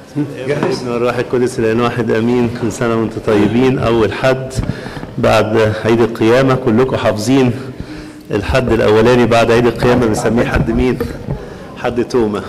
ابن الروح القدس الان واحد امين كل سنه وانتم طيبين اول حد بعد عيد القيامه كلكم حافظين الحد الاولاني بعد عيد القيامه بنسميه حد مين حد توما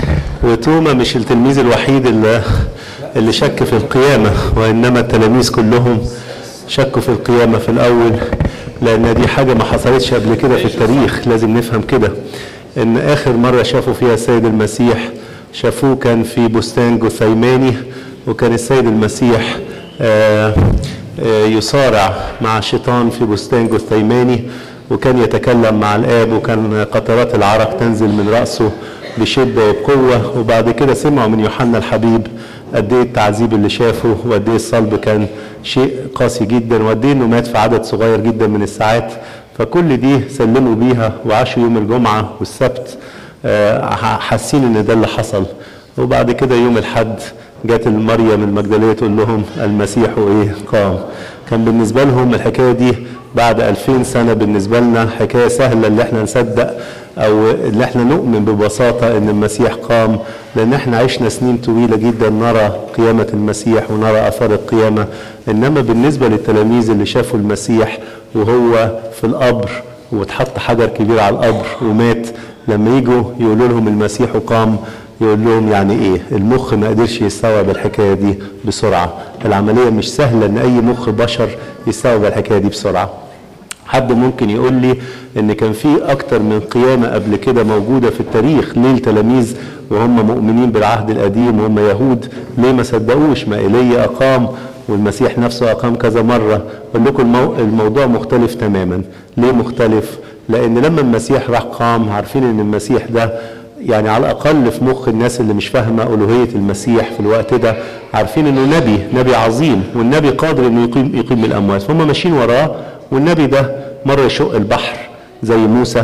وتوما مش التلميذ الوحيد اللي اللي شك في القيامه وانما التلاميذ كلهم شكوا في القيامه في الاول لان دي حاجه ما حصلتش قبل كده في التاريخ لازم نفهم كده ان اخر مره شافوا فيها السيد المسيح شافوه كان في بستان جثيماني وكان السيد المسيح آه، آه، يصارع مع الشيطان في بستان جثيماني وكان يتكلم مع الآب وكان قطرات العرق تنزل من رأسه بشدة وبقوة وبعد كده سمعوا من يوحنا الحبيب قد ايه التعذيب اللي شافه وقد ايه الصلب كان شيء قاسي جدا وقد ايه انه مات في عدد صغير جدا من الساعات فكل دي سلموا بيها وعاشوا يوم الجمعة والسبت آه، حاسين ان ده اللي حصل وبعد كده يوم الحد جت المريم المجدليه تقول لهم المسيح ايه قام كان بالنسبه لهم الحكايه دي بعد 2000 سنه بالنسبه لنا حكايه سهله اللي احنا نصدق او اللي احنا نؤمن ببساطه ان المسيح قام لان احنا عشنا سنين طويله جدا نرى قيامه المسيح ونرى اثار القيامه انما بالنسبه للتلاميذ اللي شافوا المسيح وهو في القبر واتحط حجر كبير على القبر ومات لما يجوا يقولوا لهم المسيح قام يقول لهم يعني ايه المخ ما قدرش يستوعب الحكايه دي بسرعه العمليه مش سهله ان اي مخ بشر يستوعب الحكايه دي بسرعه حد ممكن يقول لي ان كان في اكتر من قيامه قبل كده موجوده في التاريخ ليه التلاميذ وهم مؤمنين بالعهد القديم وهم يهود ليه ما صدقوش ما ايليا اقام والمسيح نفسه اقام كذا مره اقول لكم المو... الموضوع مختلف تماما ليه مختلف لان لما المسيح راح قام عارفين ان المسيح ده يعني على الاقل في مخ الناس اللي مش فاهمه الوهيه المسيح في الوقت ده عارفين انه نبي نبي عظيم والنبي قادر انه يقيم يقيم الاموات فهم ماشيين وراه والنبي ده مره يشق البحر زي موسى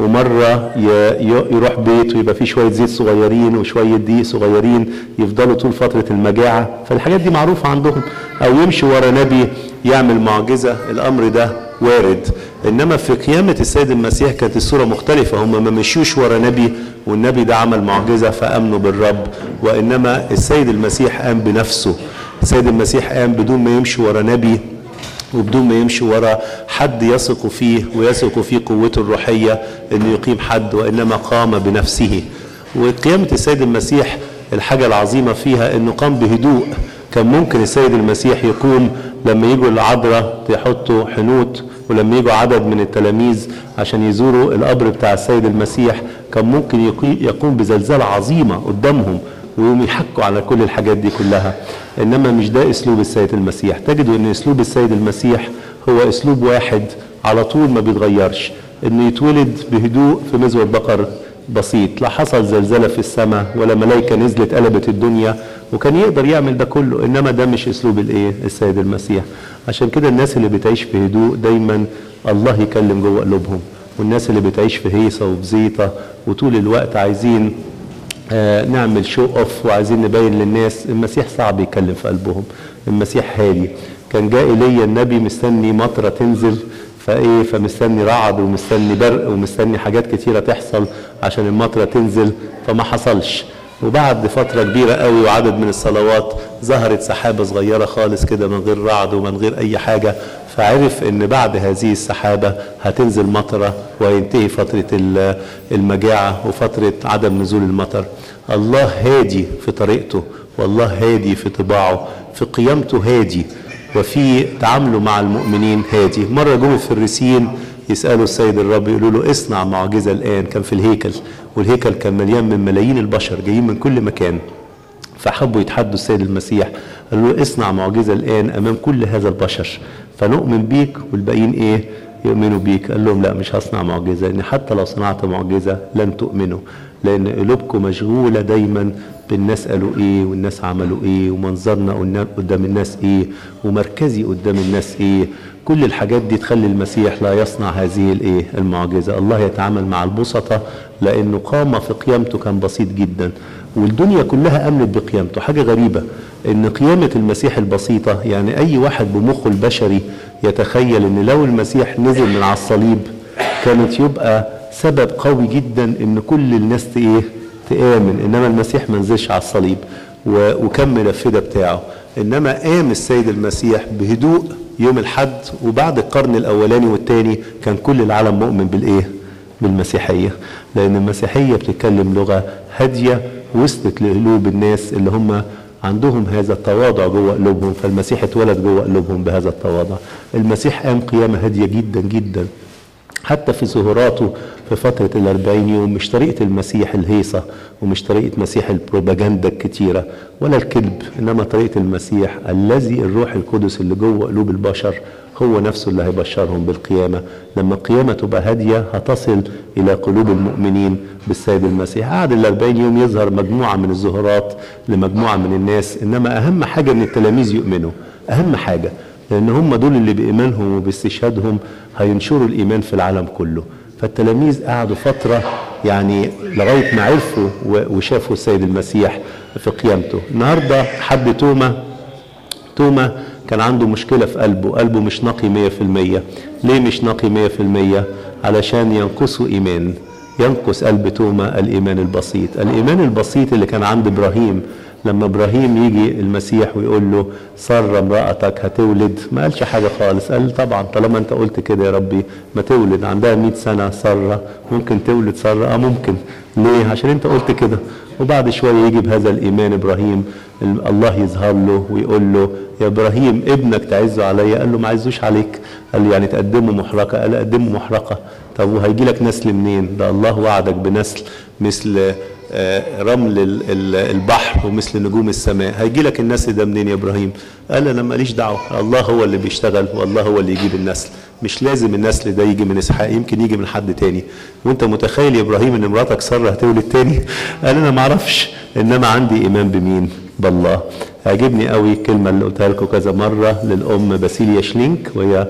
ومرة يروح بيت ويبقى فيه شوية زيت صغيرين وشوية دقيق صغيرين يفضلوا طول فترة المجاعة فالحاجات دي معروفة عندهم أو يمشي ورا نبي يعمل معجزة الأمر ده وارد إنما في قيامة السيد المسيح كانت الصورة مختلفة هم ما مشيوش ورا نبي والنبي ده عمل معجزة فأمنوا بالرب وإنما السيد المسيح قام بنفسه السيد المسيح قام بدون ما يمشي ورا نبي وبدون ما يمشي ورا حد يثق فيه ويثق في قوته الروحية انه يقيم حد وانما قام بنفسه وقيامة السيد المسيح الحاجة العظيمة فيها انه قام بهدوء كان ممكن السيد المسيح يقوم لما يجوا العذراء يحطوا حنوت ولما يجوا عدد من التلاميذ عشان يزوروا القبر بتاع السيد المسيح كان ممكن يقوم بزلزال عظيمة قدامهم ويقوم يحكوا على كل الحاجات دي كلها انما مش ده اسلوب السيد المسيح تجدوا ان اسلوب السيد المسيح هو اسلوب واحد على طول ما بيتغيرش انه يتولد بهدوء في مزوة بقر بسيط لا حصل زلزلة في السماء ولا ملائكة نزلت قلبت الدنيا وكان يقدر يعمل ده كله انما ده مش اسلوب الايه السيد المسيح عشان كده الناس اللي بتعيش في هدوء دايما الله يكلم جوه قلوبهم والناس اللي بتعيش في هيصة وبزيطة وطول الوقت عايزين آه نعمل شو اوف وعايزين نبين للناس المسيح صعب يتكلم في قلبهم المسيح هادي كان جاء لي النبي مستني مطره تنزل فايه فمستني رعد ومستني برق ومستني حاجات كتيره تحصل عشان المطره تنزل فما حصلش وبعد فتره كبيره قوي وعدد من الصلوات ظهرت سحابه صغيره خالص كده من غير رعد ومن غير اي حاجه فعرف ان بعد هذه السحابه هتنزل مطره وينتهي فتره المجاعه وفتره عدم نزول المطر الله هادي في طريقته والله هادي في طباعه في قيامته هادي وفي تعامله مع المؤمنين هادي مره جم الفريسيين يسالوا السيد الرب يقولوا له اصنع معجزه الان كان في الهيكل والهيكل كان مليان من ملايين البشر جايين من كل مكان فحبوا يتحدوا السيد المسيح قالوا له اصنع معجزه الان امام كل هذا البشر فنؤمن بيك والباقيين ايه يؤمنوا بيك قال لهم لا مش هصنع معجزه لان حتى لو صنعت معجزه لن تؤمنوا لان قلوبكم مشغوله دايما بالناس قالوا ايه والناس عملوا ايه ومنظرنا قدام الناس ايه ومركزي قدام الناس ايه كل الحاجات دي تخلي المسيح لا يصنع هذه الايه المعجزه الله يتعامل مع البسطة لانه قام في قيامته كان بسيط جدا والدنيا كلها امنت بقيامته حاجه غريبه ان قيامه المسيح البسيطه يعني اي واحد بمخه البشري يتخيل ان لو المسيح نزل من على الصليب كانت يبقى سبب قوي جدا ان كل الناس ايه تآمن انما المسيح ما نزلش على الصليب و- وكمل الفدا بتاعه انما قام السيد المسيح بهدوء يوم الحد وبعد القرن الاولاني والثاني كان كل العالم مؤمن بالايه بالمسيحيه لان المسيحيه بتتكلم لغه هاديه وصلت لقلوب الناس اللي هم عندهم هذا التواضع جوه قلوبهم فالمسيح اتولد جوه قلوبهم بهذا التواضع المسيح قام قيامه هاديه جدا جدا حتى في ظهوراته في فترة الأربعين يوم مش طريقة المسيح الهيصة ومش طريقة مسيح البروباجندا الكتيرة ولا الكذب إنما طريقة المسيح الذي الروح القدس اللي جوه قلوب البشر هو نفسه اللي هيبشرهم بالقيامة لما القيامة تبقى هادية هتصل إلى قلوب المؤمنين بالسيد المسيح قعد الأربعين يوم يظهر مجموعة من الظهورات لمجموعة من الناس إنما أهم حاجة إن التلاميذ يؤمنوا أهم حاجة لأن هم دول اللي بإيمانهم وباستشهادهم هينشروا الإيمان في العالم كله فالتلاميذ قعدوا فترة يعني لغاية ما عرفوا و- وشافوا السيد المسيح في قيامته النهاردة حد توما توما كان عنده مشكلة في قلبه قلبه مش نقي مية في المية ليه مش نقي مية في المية علشان ينقصه إيمان ينقص قلب توما الإيمان البسيط الإيمان البسيط اللي كان عند إبراهيم لما إبراهيم يجي المسيح ويقول له سر امرأتك هتولد ما قالش حاجة خالص قال طبعا طالما أنت قلت كده يا ربي ما تولد عندها 100 سنة سارة ممكن تولد سارة اه ممكن ليه عشان أنت قلت كده وبعد شوية يجي بهذا الإيمان إبراهيم ال- الله يظهر له ويقول له يا إبراهيم ابنك تعزه عليا قال له ما عزوش عليك قال له يعني تقدمه محرقة قال قدمه محرقة طب وهيجي لك نسل منين ده الله وعدك بنسل مثل آه، رمل ال- ال- البحر ومثل نجوم السماء هيجي لك النسل ده منين يا ابراهيم قال انا ماليش دعوه الله هو اللي بيشتغل والله هو اللي يجيب النسل مش لازم النسل ده يجي من اسحاق يمكن يجي من حد تاني وانت متخيل يا ابراهيم ان مراتك ساره هتولد تاني قال انا ما اعرفش انما عندي ايمان بمين بالله عجبني قوي الكلمه اللي قلتها لكم كذا مره للام باسيليا شلينك وهي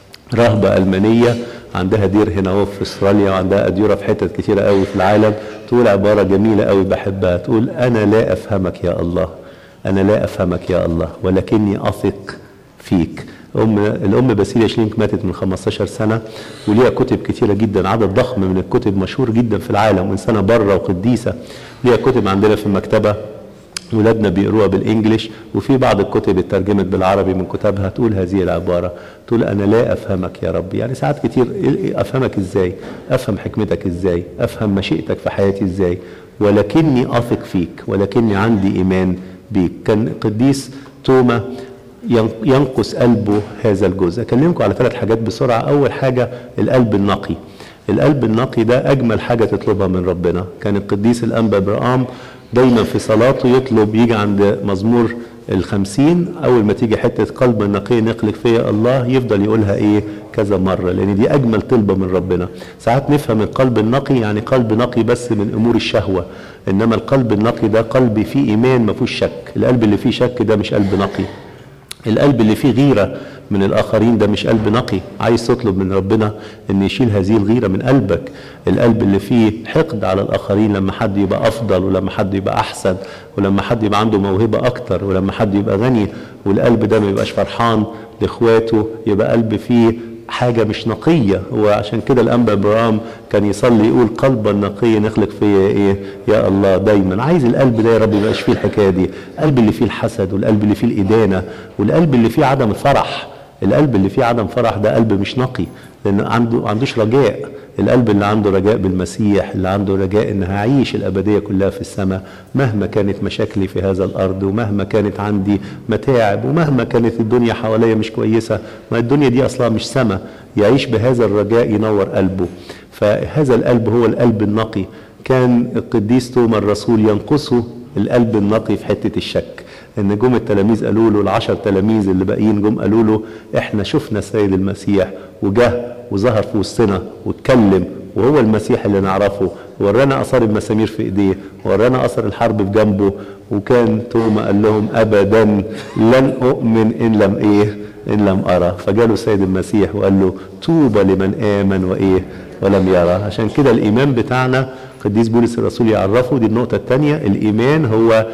رهبة ألمانية عندها دير هنا اهو في استراليا وعندها أديرة في حتت كتيرة قوي في العالم تقول عبارة جميلة قوي بحبها تقول أنا لا أفهمك يا الله أنا لا أفهمك يا الله ولكني أثق فيك أم الأم باسيليا شلينك ماتت من 15 سنة وليها كتب كتيرة جدا عدد ضخم من الكتب مشهور جدا في العالم وإنسانة بره وقديسة ليها كتب عندنا في المكتبة ولادنا بيقروها بالانجلش وفي بعض الكتب اترجمت بالعربي من كتابها تقول هذه العباره تقول انا لا افهمك يا ربي يعني ساعات كتير إيه- إيه افهمك ازاي افهم حكمتك ازاي افهم مشيئتك في حياتي ازاي ولكني اثق فيك ولكني عندي ايمان بيك كان قديس توما ين- ينقص قلبه هذا الجزء اكلمكم على ثلاث حاجات بسرعه اول حاجه القلب النقي القلب النقي ده اجمل حاجه تطلبها من ربنا كان القديس الانبا برام دايما في صلاته يطلب يجي عند مزمور الخمسين أول ما تيجي حتة قلب نقي نخلق فيها الله يفضل يقولها إيه كذا مرة لأن دي أجمل طلبة من ربنا ساعات نفهم القلب النقي يعني قلب نقي بس من أمور الشهوة إنما القلب النقي ده قلب فيه إيمان ما فيهوش شك القلب اللي فيه شك ده مش قلب نقي القلب اللي فيه غيرة من الآخرين ده مش قلب نقي عايز تطلب من ربنا أن يشيل هذه الغيرة من قلبك القلب اللي فيه حقد على الآخرين لما حد يبقى أفضل ولما حد يبقى أحسن ولما حد يبقى عنده موهبة أكتر ولما حد يبقى غني والقلب ده ما يبقاش فرحان لإخواته يبقى قلب فيه حاجة مش نقية وعشان كده الأنبا إبراهيم كان يصلي يقول قلبا نقيا نخلق فيا إيه يا الله دايما عايز القلب ده يا رب يبقاش فيه الحكاية دي القلب اللي فيه الحسد والقلب اللي فيه الإدانة والقلب اللي فيه عدم الفرح القلب اللي فيه عدم فرح ده قلب مش نقي لأن عنده عندوش رجاء القلب اللي عنده رجاء بالمسيح اللي عنده رجاء ان هعيش الابديه كلها في السماء مهما كانت مشاكلي في هذا الارض ومهما كانت عندي متاعب ومهما كانت الدنيا حواليا مش كويسه ما الدنيا دي اصلا مش سماء يعيش بهذا الرجاء ينور قلبه فهذا القلب هو القلب النقي كان القديس توما الرسول ينقصه القلب النقي في حته الشك ان جم التلاميذ قالوا له العشر تلاميذ اللي باقيين جم قالوا له احنا شفنا السيد المسيح وجه وظهر في وسطنا واتكلم وهو المسيح اللي نعرفه ورانا اثار المسامير في ايديه ورانا اثر الحرب في جنبه وكان توما قال لهم ابدا لن اؤمن ان لم ايه ان لم ارى فجاله السيد المسيح وقال له طوبى لمن امن وايه ولم يرى عشان كده الايمان بتاعنا قديس بولس الرسول يعرفه دي النقطه الثانيه الايمان هو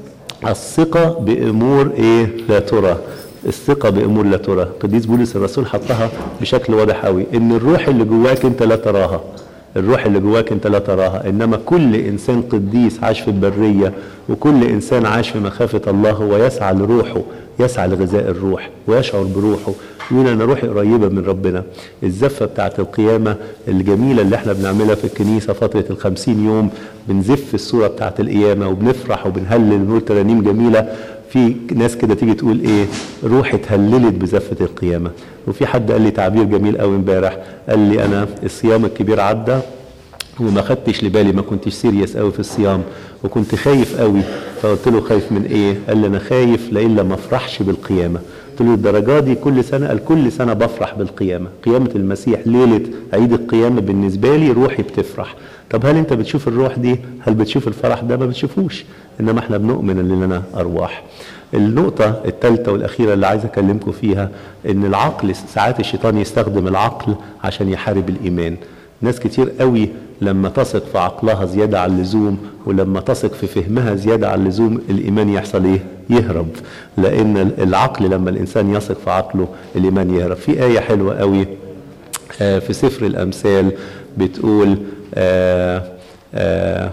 الثقة بأمور إيه لا ترى الثقة بأمور لا ترى قديس بولس الرسول حطها بشكل واضح قوي إن الروح اللي جواك أنت لا تراها الروح اللي جواك انت لا تراها انما كل انسان قديس عاش في البريه وكل انسان عاش في مخافه الله هو يسعى لروحه يسعى لغذاء الروح ويشعر بروحه يقول انا روحي قريبه من ربنا الزفه بتاعت القيامه الجميله اللي احنا بنعملها في الكنيسه فتره الخمسين يوم بنزف الصوره بتاعت القيامه وبنفرح وبنهلل ونقول ترانيم جميله في ناس كده تيجي تقول ايه روحي اتهللت بزفه القيامه وفي حد قال لي تعبير جميل قوي امبارح قال لي انا الصيام الكبير عدى وما خدتش لبالي ما كنتش سيريس قوي في الصيام وكنت خايف قوي فقلت له خايف من ايه قال لي انا خايف لإلا ما افرحش بالقيامه قلت له الدرجه دي كل سنه قال كل سنه بفرح بالقيامه قيامه المسيح ليله عيد القيامه بالنسبه لي روحي بتفرح طب هل انت بتشوف الروح دي هل بتشوف الفرح ده ما بتشوفوش انما احنا بنؤمن ان لنا ارواح النقطة الثالثة والأخيرة اللي عايز أكلمكم فيها إن العقل ساعات الشيطان يستخدم العقل عشان يحارب الإيمان ناس كتير قوي لما تثق في عقلها زيادة عن اللزوم ولما تثق في فهمها زيادة عن اللزوم الإيمان يحصل إيه؟ يهرب لأن العقل لما الإنسان يثق في عقله الإيمان يهرب في آية حلوة قوي في سفر الأمثال بتقول آآ آآ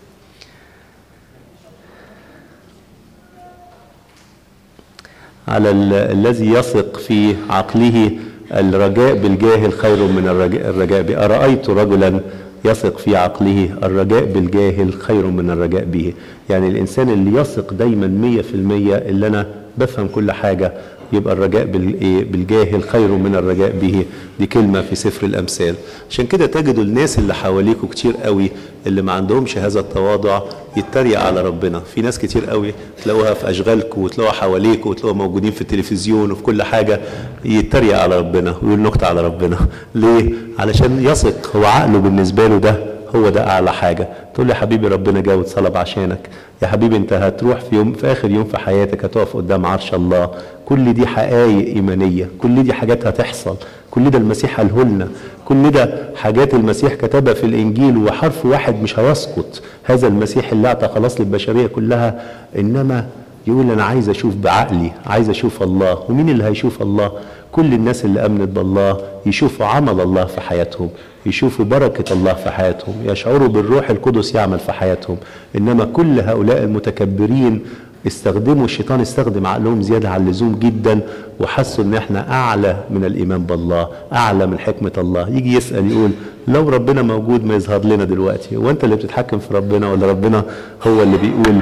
على الذي يثق في عقله الرجاء بالجاهل خير من الرجاء, الرجاء به أرأيت رجلا يثق في عقله الرجاء بالجاهل خير من الرجاء به يعني الإنسان اللي يثق دايما مية في المية اللي أنا بفهم كل حاجة يبقى الرجاء بالجاهل خير من الرجاء به دي كلمة في سفر الأمثال عشان كده تجدوا الناس اللي حواليكوا كتير قوي اللي ما عندهمش هذا التواضع يتريق على ربنا في ناس كتير قوي تلاقوها في أشغالكم وتلاقوها حواليكوا وتلاقوها موجودين في التلفزيون وفي كل حاجة يتريق على ربنا ويقول نكتة على ربنا ليه؟ علشان يثق هو عقله بالنسبة له ده هو ده اعلى حاجه تقول لي يا حبيبي ربنا جاي وتصلب عشانك يا حبيبي انت هتروح في يوم في اخر يوم في حياتك هتقف قدام عرش الله كل دي حقائق ايمانيه كل دي حاجات هتحصل كل ده المسيح قاله لنا كل ده حاجات المسيح كتبها في الانجيل وحرف واحد مش هيسقط هذا المسيح اللي اعطى خلاص للبشريه كلها انما يقول انا عايز اشوف بعقلي عايز اشوف الله ومين اللي هيشوف الله كل الناس اللي امنت بالله يشوفوا عمل الله في حياتهم يشوفوا بركة الله في حياتهم يشعروا بالروح القدس يعمل في حياتهم إنما كل هؤلاء المتكبرين استخدموا الشيطان استخدم عقلهم زيادة عن اللزوم جدا وحسوا ان احنا اعلى من الايمان بالله اعلى من حكمة الله يجي يسأل يقول لو ربنا موجود ما يظهر لنا دلوقتي هو انت اللي بتتحكم في ربنا ولا ربنا هو اللي بيقول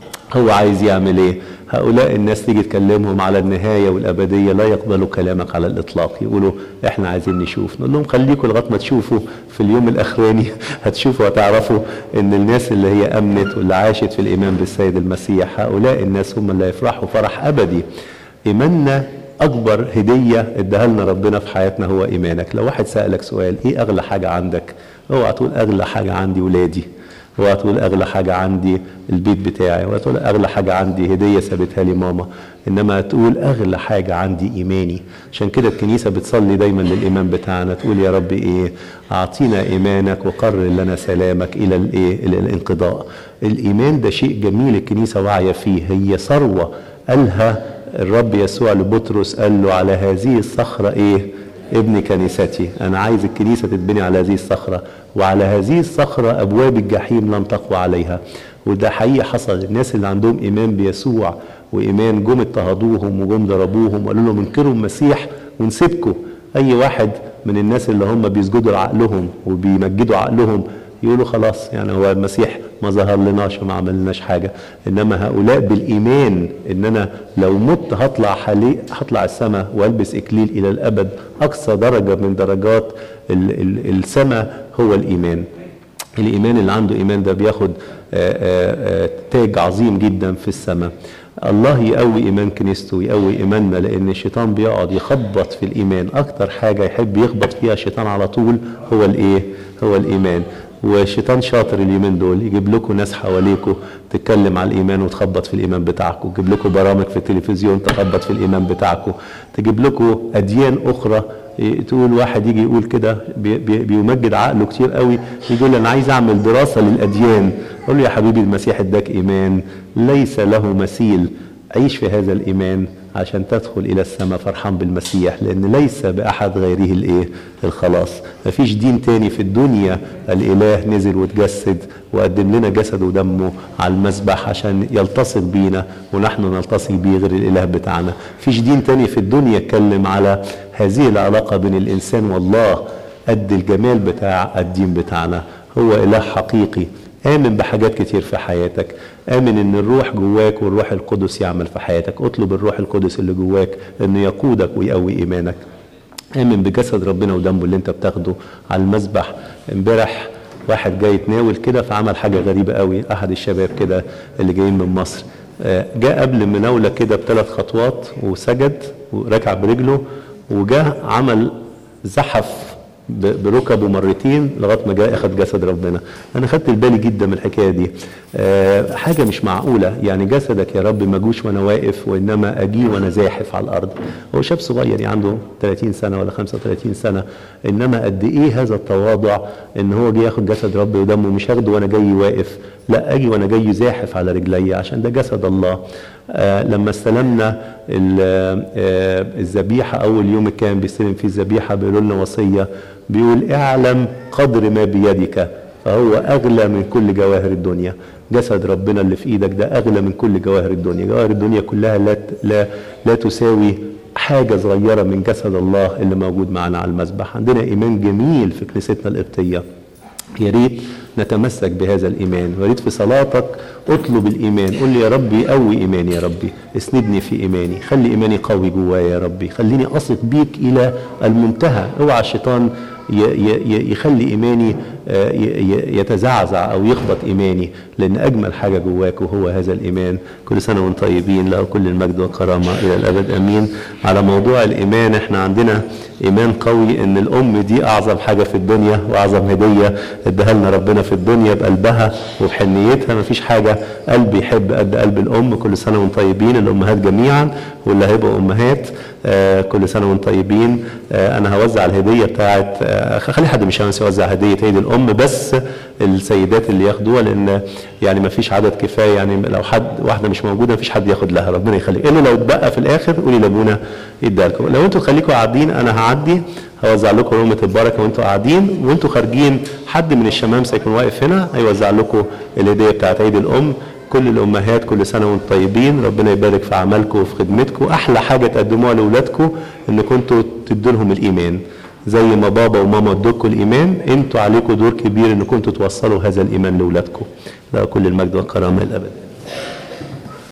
هو عايز يعمل ايه هؤلاء الناس تيجي تكلمهم على النهاية والأبدية لا يقبلوا كلامك على الإطلاق يقولوا إحنا عايزين نشوف نقول لهم خليكم لغاية ما تشوفوا في اليوم الأخراني هتشوفوا وتعرفوا إن الناس اللي هي أمنت واللي عاشت في الإيمان بالسيد المسيح هؤلاء الناس هم اللي يفرحوا فرح أبدي إيماننا أكبر هدية اداها لنا ربنا في حياتنا هو إيمانك لو واحد سألك سؤال إيه أغلى حاجة عندك اوعى تقول أغلى حاجة عندي ولادي اوعى تقول اغلى حاجه عندي البيت بتاعي ولا تقول اغلى حاجه عندي هديه سابتها لي ماما انما تقول اغلى حاجه عندي ايماني عشان كده الكنيسه بتصلي دايما للايمان بتاعنا تقول يا رب ايه اعطينا ايمانك وقرر لنا سلامك الى الايه الى الانقضاء الايمان ده شيء جميل الكنيسه واعيه فيه هي ثروه قالها الرب يسوع لبطرس قال له على هذه الصخره ايه ابن كنيستي انا عايز الكنيسه تتبني على هذه الصخره وعلى هذه الصخره ابواب الجحيم لن تقوى عليها وده حقيقي حصل الناس اللي عندهم ايمان بيسوع وايمان جم اضطهدوهم وجم ضربوهم وقالوا لهم انكروا المسيح ونسيبكم اي واحد من الناس اللي هم بيسجدوا لعقلهم وبيمجدوا عقلهم يقولوا خلاص يعني هو المسيح ما ظهر لناش وما عملناش حاجة إنما هؤلاء بالإيمان إن أنا لو مت هطلع حالي هطلع السماء وألبس إكليل إلى الأبد أقصى درجة من درجات السماء هو الإيمان الإيمان اللي عنده إيمان ده بياخد آآ آآ تاج عظيم جدا في السماء الله يقوي ايمان كنيسته ويقوي ايماننا لان الشيطان بيقعد يخبط في الايمان اكتر حاجه يحب يخبط فيها الشيطان على طول هو الايه هو الايمان والشيطان شاطر اليومين دول يجيب لكم ناس حواليكم تتكلم على الايمان وتخبط في الايمان بتاعكم يجيب لكم برامج في التلفزيون تخبط في الايمان بتاعكم تجيب لكم اديان اخرى تقول واحد يجي يقول كده بي بي بيمجد عقله كتير قوي يقول انا عايز اعمل دراسه للاديان اقول له يا حبيبي المسيح اداك ايمان ليس له مثيل عيش في هذا الايمان عشان تدخل الى السماء فرحان بالمسيح لان ليس باحد غيره الايه الخلاص مفيش دين تاني في الدنيا الاله نزل وتجسد وقدم لنا جسده ودمه على المذبح عشان يلتصق بينا ونحن نلتصق بيه غير الاله بتاعنا مفيش دين تاني في الدنيا يتكلم على هذه العلاقه بين الانسان والله قد الجمال بتاع الدين بتاعنا هو اله حقيقي آمن بحاجات كتير في حياتك آمن إن الروح جواك والروح القدس يعمل في حياتك اطلب الروح القدس اللي جواك إنه يقودك ويقوي إيمانك آمن بجسد ربنا ودمه اللي أنت بتاخده على المذبح امبارح واحد جاي يتناول كده فعمل حاجة غريبة قوي أحد الشباب كده اللي جايين من مصر جاء قبل المناولة كده بثلاث خطوات وسجد وركع برجله وجاء عمل زحف بركبه مرتين لغايه ما جاء اخذ جسد ربنا انا خدت بالي جدا من الحكايه دي أه حاجه مش معقوله يعني جسدك يا رب ما جوش وانا واقف وانما اجي وانا زاحف على الارض هو شاب صغير يعني عنده 30 سنه ولا 35 سنه انما قد ايه هذا التواضع ان هو جه ياخد جسد ربي ودمه مش هاخده وانا جاي واقف لا اجي وانا جاي زاحف على رجلي عشان ده جسد الله آه لما استلمنا آه الذبيحه اول يوم كان بيستلم فيه الذبيحه بيقولوا لنا وصيه بيقول اعلم قدر ما بيدك فهو اغلى من كل جواهر الدنيا جسد ربنا اللي في ايدك ده اغلى من كل جواهر الدنيا جواهر الدنيا كلها لا لا لا تساوي حاجه صغيره من جسد الله اللي موجود معنا على المذبح عندنا ايمان جميل في كنيستنا القبطيه يا ريت نتمسك بهذا الايمان وريت في صلاتك اطلب الايمان قول لي يا ربي قوي ايماني يا ربي اسندني في ايماني خلي ايماني قوي جوايا يا ربي خليني اثق بيك الى المنتهى اوعى الشيطان يخلي ايماني يتزعزع او يخبط ايماني لان اجمل حاجه جواك وهو هذا الايمان كل سنه وانتم طيبين له كل المجد والكرامه الى الابد امين على موضوع الايمان احنا عندنا ايمان قوي ان الام دي اعظم حاجه في الدنيا واعظم هديه اداها لنا ربنا في الدنيا بقلبها وبحنيتها مفيش حاجه قلب يحب قد قلب الام كل سنه وانتم طيبين الامهات جميعا واللي هيبقوا امهات آه كل سنه وانتم طيبين آه انا هوزع الهديه بتاعت آه خلي حد مش هينسى يوزع هديه عيد الام بس السيدات اللي ياخدوها لان يعني ما فيش عدد كفايه يعني لو حد واحده مش موجوده ما فيش حد ياخد لها ربنا يخليك الا لو اتبقى في الاخر قولي لابونا يديها لكم لو انتوا خليكم قاعدين انا هعدي هوزع لكم رمة البركه وانتوا قاعدين وانتوا خارجين حد من الشمامسه يكون واقف هنا هيوزع لكم الهديه بتاعت عيد الام كل الامهات كل سنه وانتم طيبين ربنا يبارك في عملكم وفي خدمتكم احلى حاجه تقدموها لاولادكم انكم انتوا تدوا لهم الايمان زي ما بابا وماما ادوكوا الايمان انتوا عليكم دور كبير انكم انتوا توصلوا هذا الايمان لاولادكم لا كل المجد والكرامه الابد